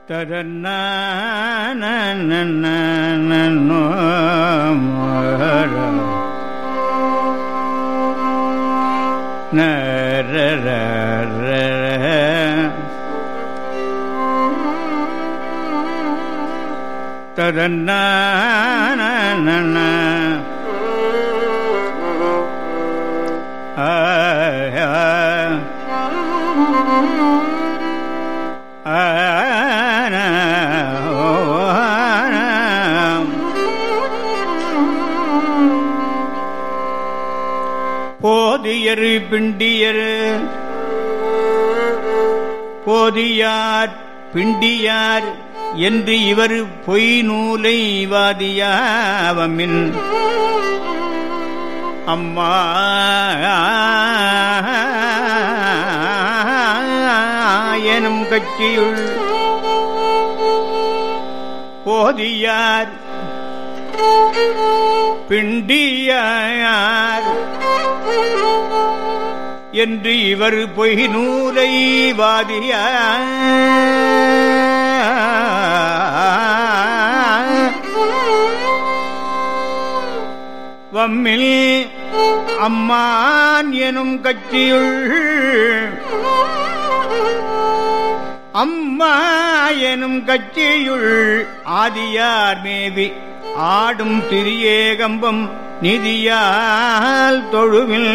போதியரு பிண்டியரு போதியார் பிண்டியார் என்று இவர் பொய் நூலை வாதியாவமின் அம்மா எனும் கட்சியுள் போதியார் பிண்டியார் என்று இவர் பொய் நூலை வாதிய வம்மில் அம்மான் எனும் கட்சியுள் அம்மா எனும் கட்சியுள் ஆதியார் மேவி ஆடும் திரியேகம்பம் நிதியால் தொழுவில்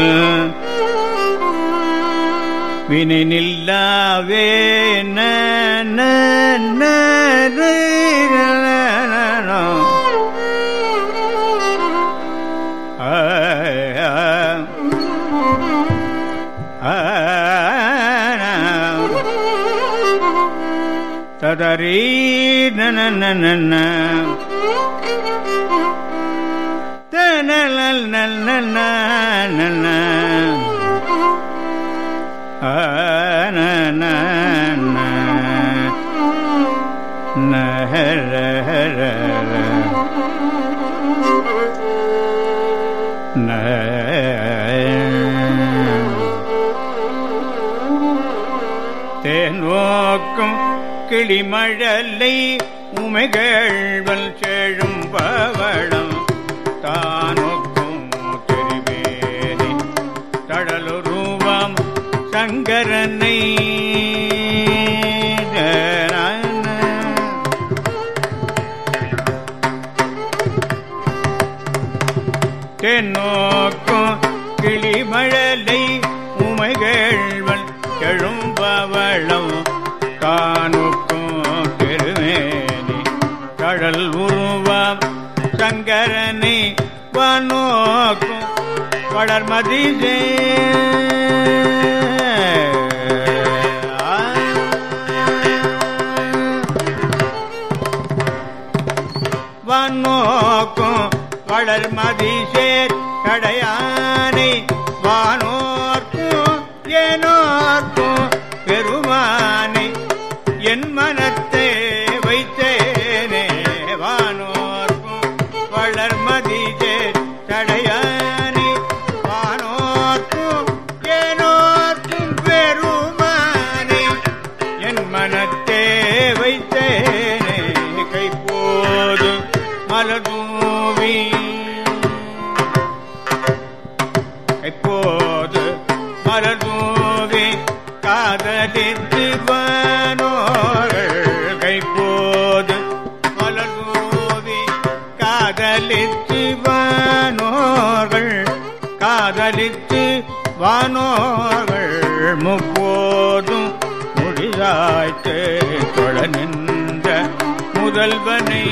வினை நில்லாவே ததரீ நன நல் நல் நல் நல் தேனோக்கும் கிளிமழலை உமைகள்வல் செழும் பவளம் தானோக்கும் தெரிவேனி தடலுருவம் சங்கரனை தென்னோக்கும் கிளிமழலை உமைகள்வன் எழும்பவளம் தானுக்கும் பெருமேனி கடல் உருவம் சங்கரனை வானோக்கும் வளர்மதிசே வானோக்கும் வளர்மதிசேர் கடையானை வானோர்க்கும் ஏனோர்க்கும் பெருமானை என் மனத்தை வைத்தேனே வானோர்க்கும் வளர்மதிசேர் கடையானை வானோர்க்கும் ஏனோர்க்கும் பெருமானை என் மனத்தே வைத்தேனே கைப்போது மலர்தூவி எப்போது மலர்தூவி காதலித்து வானோர்கள் கைப்போது மலர்தூவி காதலித்து வானோர்கள் காதலித்து வானோர்கள் முப்போதும் முடிதாய்த்து தொழ நின்ற முதல்வனை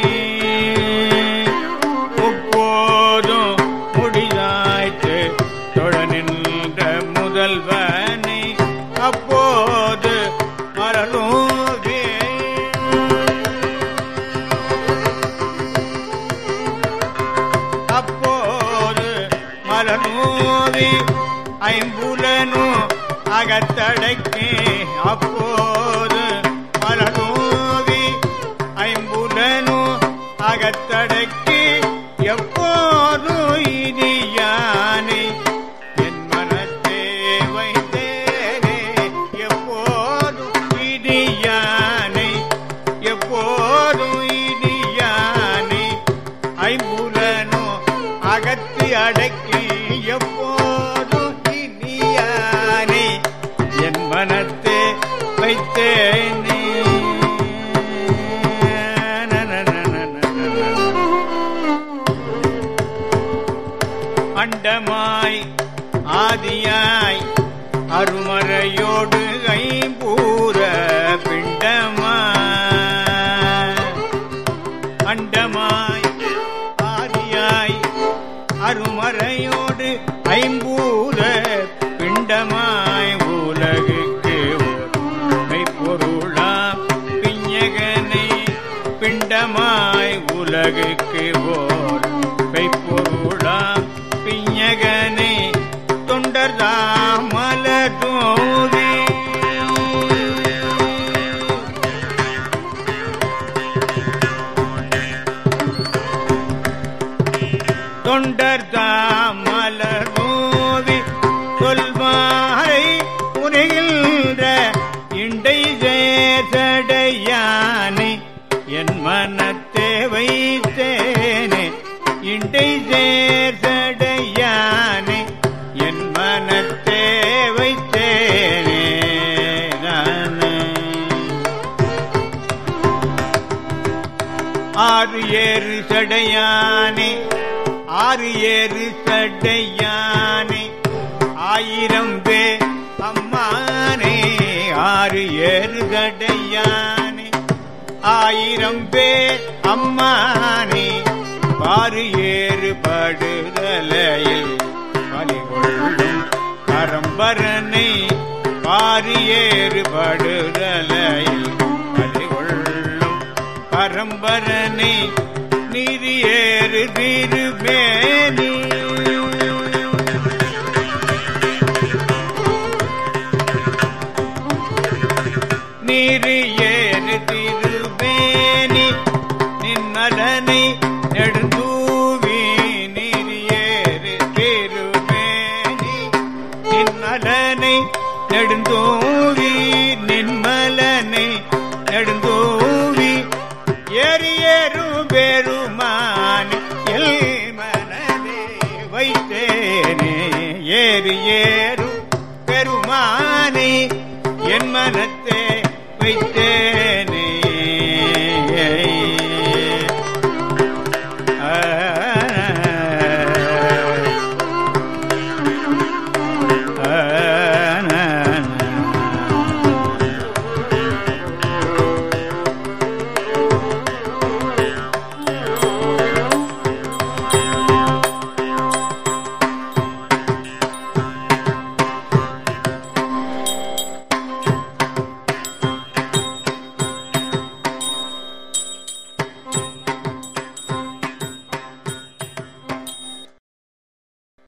முப்போதும் முடிதாய்த்து தொழ நின்ற முதல்வனை அப்போது மரலூவே அப்போது மலனூவி ஐம்புலனு அகத்தடக்கே அப்போது மலனூவி ஐம்புலனு அகத்தடக்கி எப்போது இது யானை என் மனத்தே வைத்தேனே எப்போது இது யானை வைத்தேனே அண்டமாய் ஆதியாய் அருமறையோடு ஐம்பூர பிண்டமாய் அண்டமாய் ஆதியாய் அருமறையோடு ஐம்பூர பிண்டமாய் உலகுக்கு மெய்ப்பொருளாம் பிஞகனை பிண்டமாய் உலகுக்கு ஓர் மெய்ப்பொருளாம் பிஞகனை தொண்டர்தாம் மலதோதி தொண்டர் தாமலர்மோதி சொல்வாரை உரைகின்ற இண்டை சேசடையானை என் மனத்தே வைத்தேனே இண்டை சேசடையானை என் மனத்தே வைத்தேனே நானே ஆறு ஏறு சடையானே ஆறு ஏறு சடையானே ஆயிரம் பே அம்மானே ஆறு ஏறு சடையானே ஆயிரம் பே அம்மானே பாரு ஏறு படுதலையில் பலிகொள்ளும் பரம்பரனை பாரு ஏறு படுதலையில் பலிகொள்ளும் பரம்பரனை நீதி ஏறு திருமேனி நீரு ஏறு திருமேனி நின்னலனை நெடுந்தூவி நீரு ஏறு திருமேனி நின்மலனை நெடுந்தூவி நின்மலனை நெடுந்தூவி ஏறி ஏறும் பெருமான் எல் மனதே வைத்தேனே ஏறி ஏறும் பெருமானே என் மனத்தே வைத்தே